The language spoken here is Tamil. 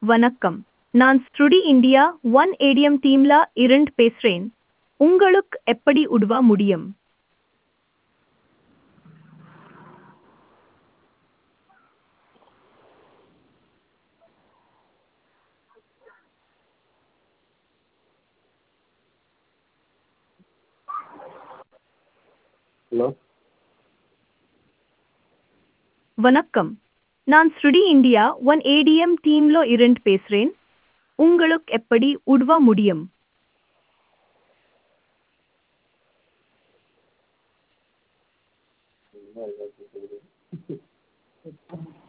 வணக்கம் நான் ஸ்டுடி இந்தியா ஒன் ஏடிஎம் டீம்ல இருந்து பேசுறேன் உங்களுக்கு எப்படி உதவ முடியும் ஹலோ வணக்கம் நான் ஸ்டுடி இந்தியா ஒன் ஏடிஎம் டீம்ல இருந்து பேசுறேன் உங்களுக்கு எப்படி உதவ முடியும் என்ன ஏதாச்சும் சொல்லுங்க